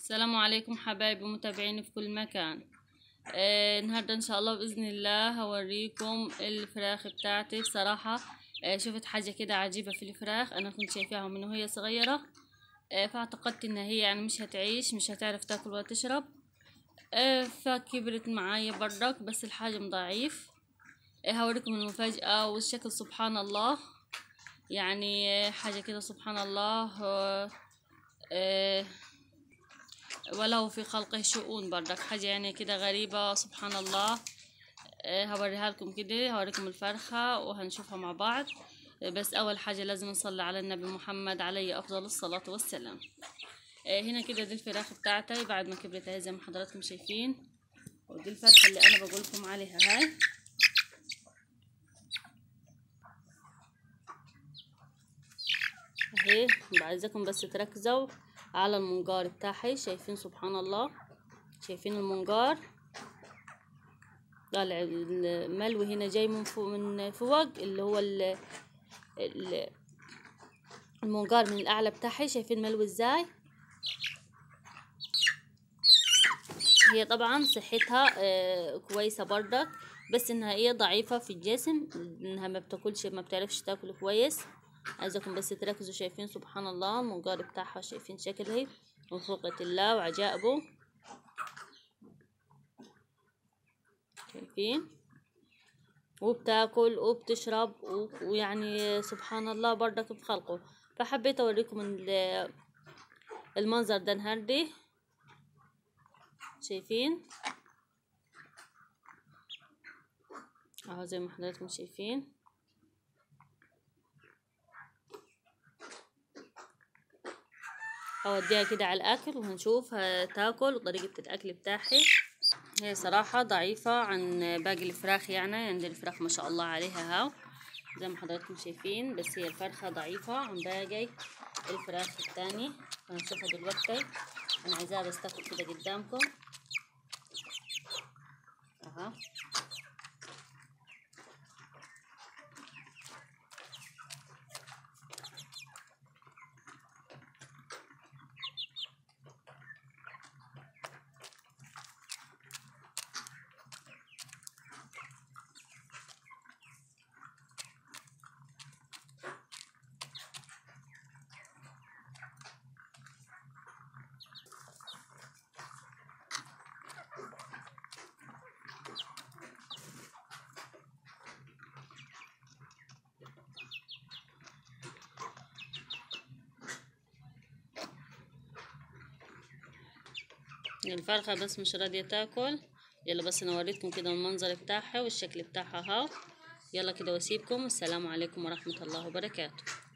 السلام عليكم حبايبي ومتابعيني في كل مكان آه النهاردة ان شاء الله بإذن الله هوريكم الفراخ بتاعتي بصراحة آه شفت حاجة كده عجيبة في الفراخ انا كنت شايفاها من وهي صغيرة آه فاعتقدت ان هي يعني مش هتعيش مش هتعرف تاكل ولا تشرب آه فكبرت معايا برضك بس الحجم ضعيف آه هوريكم المفاجأة والشكل سبحان الله يعني آه حاجة كده سبحان الله آه آه وله في خلقه شؤون برضك حاجة يعني كده غريبة سبحان الله آه، هوريها لكم كده هوريكم الفرخة وهنشوفها مع بعض آه، بس أول حاجة لازم نصلي على النبي محمد عليه أفضل الصلاة والسلام آه، هنا كده دي الفراخ بتاعتي بعد ما كبرت اهي زي ما حضراتكم شايفين ودي الفرخة اللي أنا بقول لكم عليها هاي اهي بعايزاكم بس تركزوا على المنقار بتاعي شايفين سبحان الله شايفين المنقار طالع الملوي هنا جاي من فوق من فوق اللي هو ال ال المنقار من الاعلى بتاعي شايفين ملوي ازاي هي طبعا صحتها آه كويسة برضك بس انها هي ضعيفة في الجسم انها ما بتاكلش ما بتعرفش تاكل كويس عايزاكم بس تركزوا شايفين سبحان الله المنقار بتاعها شايفين شكلها من خلقة الله وعجائبه شايفين وبتاكل وبتشرب ويعني سبحان الله برضك بخلقه فحبيت اوريكم المنظر ده النهارده شايفين اهو زي ما حضراتكم شايفين اوديها كده على الاكل وهنشوف هتاكل وطريقة الاكل بتاعي هي صراحة ضعيفة عن باقي الفراخ يعني عند الفراخ ما شاء الله عليها هاو زي ما حضراتكم شايفين بس هي الفرخة ضعيفة عن باقي الفراخ التاني هنشوفها دلوقتي انا عايزاها بس تاكل كده قدامكم اها الفرخة بس مش راضية تاكل يلا بس انا وريتكم كده المنظر بتاعها والشكل بتاعها هاو يلا كده واسيبكم والسلام عليكم ورحمة الله وبركاته